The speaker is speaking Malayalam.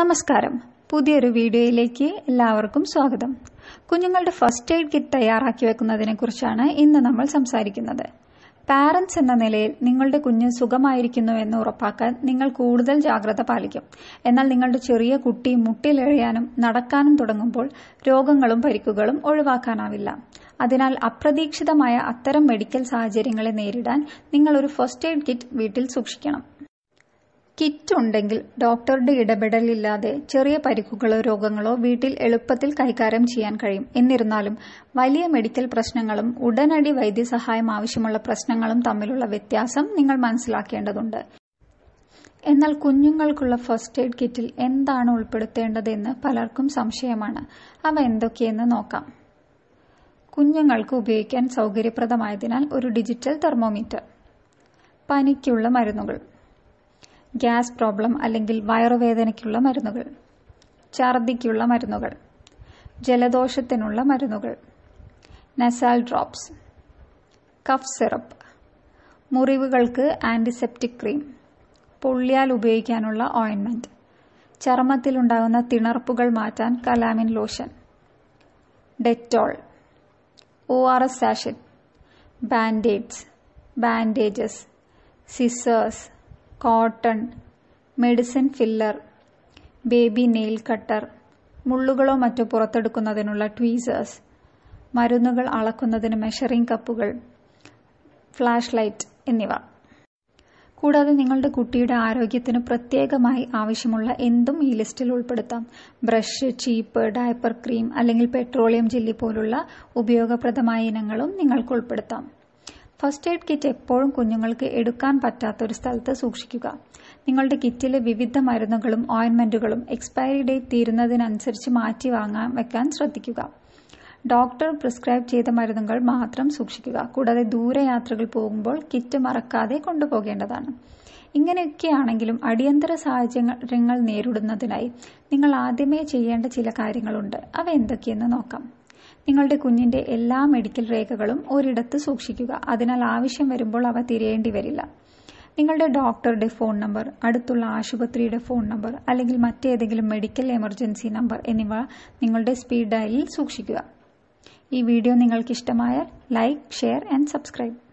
നമസ്കാരം പുതിയൊരു വീഡിയോയിലേക്ക് എല്ലാവർക്കും സ്വാഗതം കുഞ്ഞുങ്ങളുടെ ഫസ്റ്റ് എയ്ഡ് കിറ്റ് തയ്യാറാക്കി വെക്കുന്നതിനെ കുറിച്ചാണ് ഇന്ന് നമ്മൾ സംസാരിക്കുന്നത് പാരന്റ്സ് എന്ന നിലയിൽ നിങ്ങളുടെ കുഞ്ഞ് സുഖമായിരിക്കുന്നു എന്ന് ഉറപ്പാക്കാൻ നിങ്ങൾ കൂടുതൽ ജാഗ്രത പാലിക്കും എന്നാൽ നിങ്ങളുടെ ചെറിയ കുട്ടി മുട്ടിലെഴയാനും നടക്കാനും തുടങ്ങുമ്പോൾ രോഗങ്ങളും പരിക്കുകളും ഒഴിവാക്കാനാവില്ല അതിനാൽ അപ്രതീക്ഷിതമായ അത്തരം മെഡിക്കൽ സാഹചര്യങ്ങളെ നേരിടാൻ നിങ്ങൾ ഒരു ഫസ്റ്റ് എയ്ഡ് കിറ്റ് വീട്ടിൽ സൂക്ഷിക്കണം കിറ്റ് ഉണ്ടെങ്കിൽ ഡോക്ടറുടെ ഇടപെടലില്ലാതെ ചെറിയ പരിക്കുകളോ രോഗങ്ങളോ വീട്ടിൽ എളുപ്പത്തിൽ കൈകാര്യം ചെയ്യാൻ കഴിയും എന്നിരുന്നാലും വലിയ മെഡിക്കൽ പ്രശ്നങ്ങളും ഉടനടി വൈദ്യസഹായം ആവശ്യമുള്ള പ്രശ്നങ്ങളും തമ്മിലുള്ള വ്യത്യാസം നിങ്ങൾ മനസ്സിലാക്കേണ്ടതുണ്ട് എന്നാൽ കുഞ്ഞുങ്ങൾക്കുള്ള ഫസ്റ്റ് എയ്ഡ് കിറ്റിൽ എന്താണ് ഉൾപ്പെടുത്തേണ്ടതെന്ന് പലർക്കും സംശയമാണ് അവ എന്തൊക്കെയെന്ന് നോക്കാം കുഞ്ഞുങ്ങൾക്ക് ഉപയോഗിക്കാൻ സൗകര്യപ്രദമായതിനാൽ ഒരു ഡിജിറ്റൽ തെർമോമീറ്റർ പനിക്കുള്ള മരുന്നുകൾ ഗ്യാസ് പ്രോബ്ലം അല്ലെങ്കിൽ വയറുവേദനയ്ക്കുള്ള മരുന്നുകൾ ഛർദിക്കുള്ള മരുന്നുകൾ ജലദോഷത്തിനുള്ള മരുന്നുകൾ നസാൽ ഡ്രോപ്സ് കഫ് സിറപ്പ് മുറിവുകൾക്ക് ആന്റിസെപ്റ്റിക് ക്രീം പൊള്ളിയാൽ ഉപയോഗിക്കാനുള്ള ഓയിൻമെന്റ് ചർമ്മത്തിലുണ്ടാകുന്ന തിണർപ്പുകൾ മാറ്റാൻ calamine lotion Dettol O R S sachet bandaids bandages scissors cotton medicine filler baby nail cutter മുള്ളുകളോ മറ്റോ പുറത്തെടുക്കുന്നതിനുള്ള ട്വീസേഴ്സ് മരുന്നുകൾ അളക്കുന്നതിന് മെഷറിംഗ് കപ്പുകൾ ഫ്ലാഷ് ലൈറ്റ് എന്നിവ കൂടാതെ നിങ്ങളുടെ കുട്ടിയുടെ ആരോഗ്യത്തിന് പ്രത്യേകമായി ആവശ്യമുള്ള എന്തും ഈ ലിസ്റ്റിൽ ഉൾപ്പെടുത്താം ബ്രഷ് ചീപ്പ് ഡയപ്പർ ക്രീം അല്ലെങ്കിൽ പെട്രോളിയം ജെല്ലി പോലുള്ള ഉപയോഗപ്രദമായ ഇനങ്ങളും നിങ്ങൾക്ക് ഉൾപ്പെടുത്താം ഫസ്റ്റ് എയ്ഡ് കിറ്റ് എപ്പോഴും കുഞ്ഞുങ്ങൾക്ക് എടുക്കാൻ പറ്റാത്ത ഒരു സ്ഥലത്ത് സൂക്ഷിക്കുക നിങ്ങളുടെ കിറ്റിലെ വിവിധ മരുന്നുകളും ഓയിൻമെന്റുകളും എക്സ്പയറി ഡേറ്റ് തീരുന്നതിനനുസരിച്ച് മാറ്റി വാങ്ങാൻ വെക്കാൻ ശ്രദ്ധിക്കുക ഡോക്ടർ പ്രിസ്ക്രൈബ് ചെയ്ത മരുന്നുകൾ മാത്രം സൂക്ഷിക്കുക കൂടാതെ ദൂരയാത്രകൾ പോകുമ്പോൾ കിറ്റ് മറക്കാതെ കൊണ്ടുപോകേണ്ടതാണ് ഇങ്ങനെയൊക്കെയാണെങ്കിലും അടിയന്തര സാഹചര്യങ്ങൾ നേരിടുന്നതിനായി നിങ്ങൾ ആദ്യമേ ചെയ്യേണ്ട ചില കാര്യങ്ങളുണ്ട് അവ എന്തൊക്കെയെന്ന് നോക്കാം നിങ്ങളുടെ കുഞ്ഞിന്റെ എല്ലാ മെഡിക്കൽ രേഖകളും ഒരിടത്ത് സൂക്ഷിക്കുക അതിനാൽ ആവശ്യം വരുമ്പോൾ അവ തിരയേണ്ടി വരില്ല നിങ്ങളുടെ ഡോക്ടറുടെ ഫോൺ നമ്പർ അടുത്തുള്ള ആശുപത്രിയുടെ ഫോൺ നമ്പർ അല്ലെങ്കിൽ മറ്റേതെങ്കിലും മെഡിക്കൽ എമർജൻസി നമ്പർ എന്നിവ നിങ്ങളുടെ സ്പീഡ് ഡയലിൽ സൂക്ഷിക്കുക ഈ വീഡിയോ നിങ്ങൾക്ക് ഇഷ്ടമായാൽ ലൈക്ക് ഷെയർ ആൻഡ് സബ്സ്ക്രൈബ്